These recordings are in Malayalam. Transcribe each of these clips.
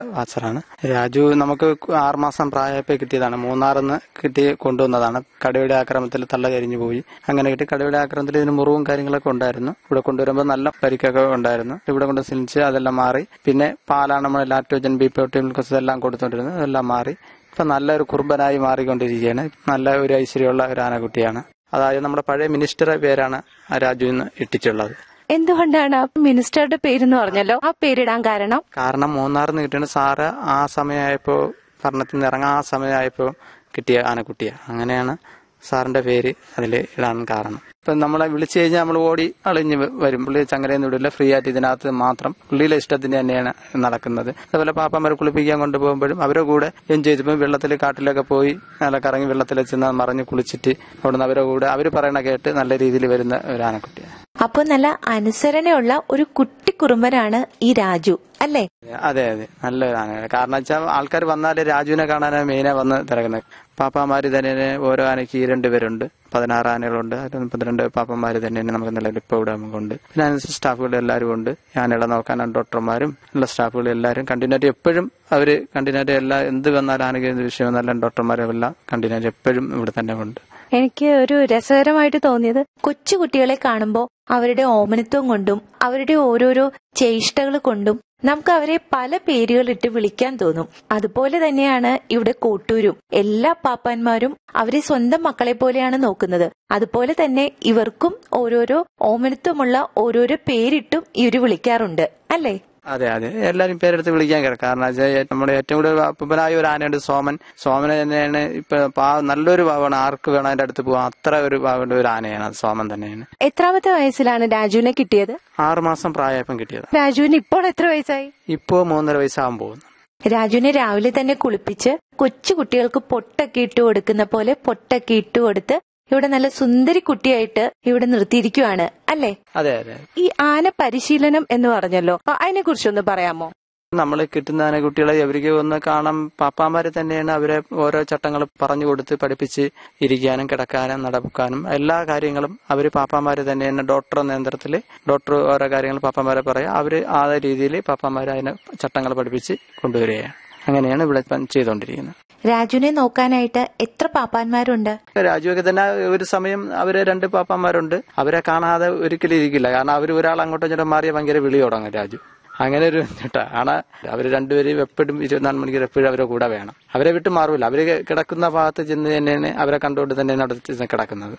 വാച്ചറാണ് രാജു നമുക്ക് ആറുമാസം പ്രായമായപ്പോൾ കിട്ടിയതാണ് മൂന്നാറിന്ന് കിട്ടി കൊണ്ടുവന്നതാണ് കടുവയുടെ ആക്രമണത്തിൽ തള്ള കരിഞ്ഞു പോയി അങ്ങനെ കിട്ടി കടുവയുടെ ആക്രമണത്തിൽ ഇതിന് മുറിവും കാര്യങ്ങളൊക്കെ ഉണ്ടായിരുന്നു ഇവിടെ കൊണ്ടുവരുമ്പോൾ നല്ല പരിക്കൊക്കെ ഉണ്ടായിരുന്നു ഇവിടെ കൊണ്ട് സിലിച്ച് അതെല്ലാം മാറി പിന്നെ പാലാണ് നമ്മൾ ലാക്ടോജൻ ബി പ്രോട്ടീൻ എല്ലാം കൊടുത്തോണ്ടിരുന്നത് അതെല്ലാം മാറി ഇപ്പൊ നല്ലൊരു കുറുമ്പനായി മാറിക്കൊണ്ടിരിക്കുകയാണ് നല്ല ഒരു ഐശ്വര്യമുള്ള ഒരു ആനക്കുട്ടിയാണ് അതായത് നമ്മുടെ പഴയ മിനിസ്റ്ററുടെ പേരാണ് ആ രാജുവിന് ഇട്ടിട്ടുള്ളത് എന്തുകൊണ്ടാണ് ആ മിനിസ്റ്ററുടെ പേരെന്ന് പറഞ്ഞല്ലോ ആ പേരിടാൻ കാരണം കാരണം മൂന്നാറിന്ന് കിട്ടിയ സാറ് ആ സമയമായപ്പോ ഭരണത്തിൽ നിന്ന് ഇറങ്ങാൻ ആ സമയമായപ്പോ കിട്ടിയ ആനക്കുട്ടിയാ അങ്ങനെയാണ് സാറിന്റെ പേര് അതിൽ ഇടാൻ കാരണം ഇപ്പൊ നമ്മളെ വിളിച്ചു കഴിഞ്ഞാൽ നമ്മൾ ഓടി അളിഞ്ഞ് വ- വരും പുള്ളി ചങ്ങരയൊന്നും വിടില്ല ഫ്രീ ആയിട്ട് ഇതിനകത്ത് മാത്രം പുള്ളിയിലെ ഇഷ്ടത്തിന് തന്നെയാണ് നടക്കുന്നത് അതുപോലെ പാപ്പന്മാരെ കുളിപ്പിക്കാൻ കൊണ്ടുപോകുമ്പോഴും അവരുടെ കൂടെ എൻജോയ് ചെയ്തപ്പോൾ വെള്ളത്തിൽ കാട്ടിലൊക്കെ പോയി നല്ല കറങ്ങി വെള്ളത്തിൽ ചെന്ന് മറിഞ്ഞ് കുളിച്ചിട്ട് അവിടുന്ന് അവരുടെ കൂടെ അവർ പറയണ കേട്ട് നല്ല രീതിയിൽ വരുന്ന ഒരു ആനക്കുട്ടിയാണ് അപ്പോൾ നല്ല അനുസരണയുള്ള ഒരു കുട്ടി കുറുമ്പനാണ് ഈ രാജു അല്ലേ അതെ അതെ നല്ലതാണ് കാരണം വെച്ചാൽ ആൾക്കാർ വന്നാല് രാജുവിനെ കാണാനാണ് മെയിനാ വന്ന് തിരക്കുന്നത് പാപ്പാമാര് തന്നെ ഓരോ ആനയ്ക്ക് രണ്ട് പേരുണ്ട് പതിനാറ് ആനകളുണ്ട് അതിൽ മുപ്പത്തിരണ്ട് പാപ്പന്മാര് തന്നെ നമുക്ക് നിലവിൽ ഇപ്പോൾ ഇവിടെ നമുക്കുണ്ട് പിന്നെ അതിനനുസരിച്ച് സ്റ്റാഫുകൾ എല്ലാവരും ഉണ്ട് ആനകളെ നോക്കാനാണ് ഡോക്ടർമാരും ഉള്ള സ്റ്റാഫുകൾ എല്ലാവരും കണ്ടിന്യൂറ്റി എപ്പോഴും അവര് കണ്ടിന്യൂറ്റി എല്ലാ എന്ത് വന്നാലും ആനയ്ക്ക് എന്ത് വിഷയം വന്നാലും ഡോക്ടർമാരും എല്ലാം കണ്ടിന്യൂറ്റി എപ്പോഴും ഇവിടെ തന്നെ ഉണ്ട് എനിക്ക് ഒരു രസകരമായിട്ട് തോന്നിയത് കൊച്ചു കുട്ടികളെ കാണുമ്പോൾ അവരുടെ ഓമനത്വം കൊണ്ടും അവരുടെ ഓരോരോ ചേഷ്ടകൾ കൊണ്ടും നമുക്ക് അവരെ പല പേരുകളിട്ട് വിളിക്കാൻ തോന്നും അതുപോലെ തന്നെയാണ് ഇവിടെ കോട്ടൂരും എല്ലാ പാപ്പാന്മാരും അവരെ സ്വന്തം മക്കളെ പോലെയാണ് നോക്കുന്നത് അതുപോലെ തന്നെ ഇവർക്കും ഓരോരോ ഓമനത്വമുള്ള ഓരോരോ പേരിട്ടും ഇവര് വിളിക്കാറുണ്ട് അല്ലേ അതെ അതെ എല്ലാരും പേരെടുത്ത് വിളിക്കാൻ കിടക്കും കാരണം വെച്ചാൽ നമ്മുടെ ഏറ്റവും കൂടുതൽ അപ്പനായ ഒരു ആനയുണ്ട് സോമൻ സോമനെ തന്നെയാണ് ഇപ്പൊ പാ- നല്ലൊരു ഭാവമാണ് ആർക്ക് വേണം അതിന്റെ അടുത്ത് പോകാൻ അത്ര ഒരു ഭാവമുള്ള ഒരു ആനയാണ് അത് സോമൻ തന്നെയാണ് എത്രാമത്തെ വയസ്സിലാണ് രാജുവിനെ കിട്ടിയത് ആറുമാസം പ്രായപ്പം കിട്ടിയത് രാജുവിന് ഇപ്പോൾ എത്ര വയസ്സായി ഇപ്പോ മൂന്നര വയസ്സാകാൻ പോകുന്നു രാജുവിനെ രാവിലെ തന്നെ കുളിപ്പിച്ച് കൊച്ചു കുട്ടികൾക്ക് പൊട്ടൊക്കെ ഇട്ട് കൊടുക്കുന്ന പോലെ പൊട്ടൊക്കെ ഇട്ട് കൊടുത്ത് ഇവിടെ നല്ല സുന്ദരി കുട്ടിയായിട്ട് ഇവിടെ നിർത്തിയിരിക്കുവാണ് അല്ലേ അതെ അതെ ഈ ആന പരിശീലനം എന്ന് പറഞ്ഞല്ലോ അതിനെ കുറിച്ചൊന്ന് പറയാമോ നമ്മൾ കിട്ടുന്ന ആനക്കുട്ടികളെ അവർക്ക് ഒന്ന് കാണാൻ പാപ്പാമാര് തന്നെയാണ് അവരെ ഓരോ ചട്ടങ്ങൾ പറഞ്ഞു കൊടുത്ത് പഠിപ്പിച്ച് ഇരിക്കാനും കിടക്കാനും നടക്കാനും എല്ലാ കാര്യങ്ങളും അവര് പാപ്പാമാര് തന്നെയാണ് ഡോക്ടർ നേതൃത്വത്തിൽ ഡോക്ടർ ഓരോ കാര്യങ്ങൾ പാപ്പാമാരെ പറയാം അവര് ആ രീതിയിൽ പാപ്പാമാര് അതിനെ ചട്ടങ്ങൾ പഠിപ്പിച്ച് കൊണ്ടുവരികയാണ് അങ്ങനെയാണ് ഇവിടെ ഇപ്പം ചെയ്തുകൊണ്ടിരിക്കുന്നത് രാജുവിനെ നോക്കാനായിട്ട് എത്ര പാപ്പാന്മാരുണ്ട് രാജുവൊക്കെ തന്നെ ഒരു സമയം അവര് രണ്ട് പാപ്പന്മാരുണ്ട് അവരെ കാണാതെ ഒരിക്കലും ഇരിക്കില്ല കാരണം അവർ ഒരാൾ അങ്ങോട്ടും ഇങ്ങോട്ടും മാറിയ ഭയങ്കര വിളി തുടങ്ങും രാജു അങ്ങനെ ഒരു കേട്ടാ ആണ് അവര് രണ്ടുപേരും എപ്പോഴും ഇരുപത്തിനാല് മണിക്കൂർ എപ്പോഴും അവരെ കൂടെ വേണം അവരെ വിട്ട് മാറൂല അവര് കിടക്കുന്ന ഭാഗത്ത് ചെന്ന് തന്നെയാണ് അവരെ കണ്ടുകൊണ്ട് തന്നെയാണ് അവിടെ ചെന്ന് കിടക്കുന്നത്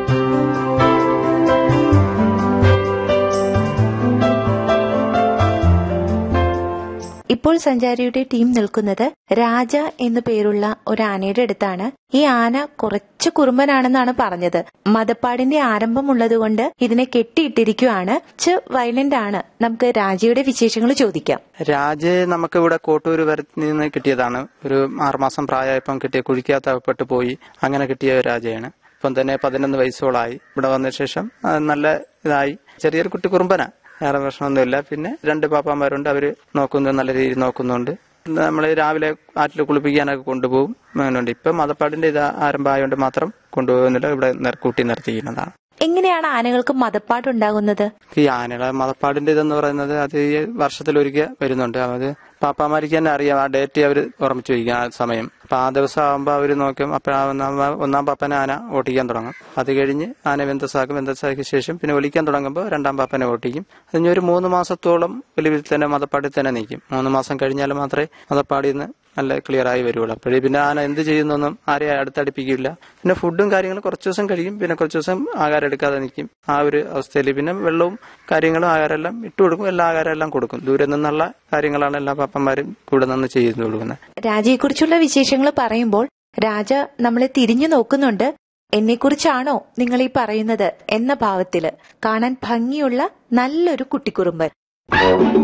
ഇപ്പോൾ സഞ്ചാരിയുടെ ടീം നിൽക്കുന്നത് രാജ എന്നു പേരുള്ള ഒരു ആനയുടെ അടുത്താണ് ഈ ആന കുറച്ച് കുറുമ്പനാണെന്നാണ് പറഞ്ഞത് മതപ്പാടിന്റെ ആരംഭമുള്ളതുകൊണ്ട് ഇതിനെ കെട്ടിയിട്ടിരിക്കുവാണ് ച് വയലന്റ് ആണ് നമുക്ക് രാജയുടെ വിശേഷങ്ങൾ ചോദിക്കാം രാജ് നമുക്ക് ഇവിടെ കോട്ടൂര് വരത്തിൽ നിന്ന് കിട്ടിയതാണ് ഒരു ആറുമാസം പ്രായമായപ്പം കിട്ടിയ കുഴിക്കകത്ത് അകപ്പെട്ട് പോയി അങ്ങനെ കിട്ടിയ ഒരു രാജയാണ് ഇപ്പം തന്നെ പതിനൊന്ന് വയസ്സോളായി ഇവിടെ വന്ന ശേഷം ആ, നല്ല ഇതായി ചെറിയൊരു കുട്ടി കുറുമ്പനാ വേറെ പ്രശ്നമൊന്നുമില്ല പിന്നെ രണ്ട് പാപ്പാമാരുണ്ട് അവര് നോക്കുന്നത് നല്ല രീതിയിൽ നോക്കുന്നുണ്ട് നമ്മൾ രാവിലെ ആറ്റിൽ കുളിപ്പിക്കാനൊക്കെ കൊണ്ടുപോകും അങ്ങനെയുണ്ട് ഇപ്പം മതപ്പാടിന്റെ ഇത് ആരംഭമായതുകൊണ്ട് മാത്രം കൊണ്ടുപോകുന്നില്ല ഇവിടെ നിർ- കൂട്ടി നിർത്തിക്കുന്നതാണ് എങ്ങനെയാണ് ആനകൾക്ക് മതപ്പാടുണ്ടാകുന്നത് ഈ ആനകളെ മതപ്പാടിന്റെ ഇതെന്ന് പറയുന്നത് അത് ഈ വർഷത്തിലൊരിക്കൽ വരുന്നുണ്ട് അത് പാപ്പാമാർക്ക് തന്നെ അറിയാം ആ ഡേറ്റ് അവർ ഓർമ്മിച്ചു വയ്ക്കും ആ സമയം അപ്പൊ ആ ദിവസം ആകുമ്പോൾ അവർ നോക്കും അപ്പൊ ആ ഒന്നാം ഒന്നാം പാപ്പനെ ആന ഓട്ടിക്കാൻ തുടങ്ങും അത് കഴിഞ്ഞ് ആന വെന്തസാക്കും വെന്തസാക്കിയ ശേഷം പിന്നെ ഒലിക്കാൻ തുടങ്ങുമ്പോൾ രണ്ടാം പാപ്പനെ ഓട്ടിക്കും അതിന് ഒരു മൂന്ന് മാസത്തോളം ഒലിവിൽ തന്നെ മതപ്പാടിൽ തന്നെ നിൽക്കും മൂന്ന് മാസം കഴിഞ്ഞാൽ മാത്രമേ മതപ്പാടിൽ നിന്ന് നല്ല ക്ലിയർ ആയി വരുള്ളൂ അപ്പോഴേ പിന്നെ ആന എന്ത് ചെയ്യുന്നൊന്നും ആരെയും അടുത്തടിപ്പിക്കില്ല പിന്നെ ഫുഡും കാര്യങ്ങളും കുറച്ച് ദിവസം കഴിയും പിന്നെ കുറച്ച് ദിവസം ആഹാരം എടുക്കാതെ നിൽക്കും ആ ഒരു അവസ്ഥയിൽ പിന്നെ വെള്ളവും കാര്യങ്ങളും ആഹാരം എല്ലാം ഇട്ട് കൊടുക്കും എല്ലാ ആഹാരം എല്ലാം കൊടുക്കും ദൂരെ നിന്നുള്ള കാര്യങ്ങളാണ് എല്ലാ പാപ്പന്മാരും കൂടെ നിന്ന് ചെയ്തു കൊടുക്കുന്നത് രാജയെക്കുറിച്ചുള്ള വിശേഷങ്ങൾ പറയുമ്പോൾ രാജ നമ്മളെ തിരിഞ്ഞു നോക്കുന്നുണ്ട് എന്നെക്കുറിച്ചാണോ നിങ്ങൾ ഈ പറയുന്നത് എന്ന ഭാവത്തില് കാണാൻ ഭംഗിയുള്ള നല്ലൊരു കുട്ടിക്കുറുമ്പൻ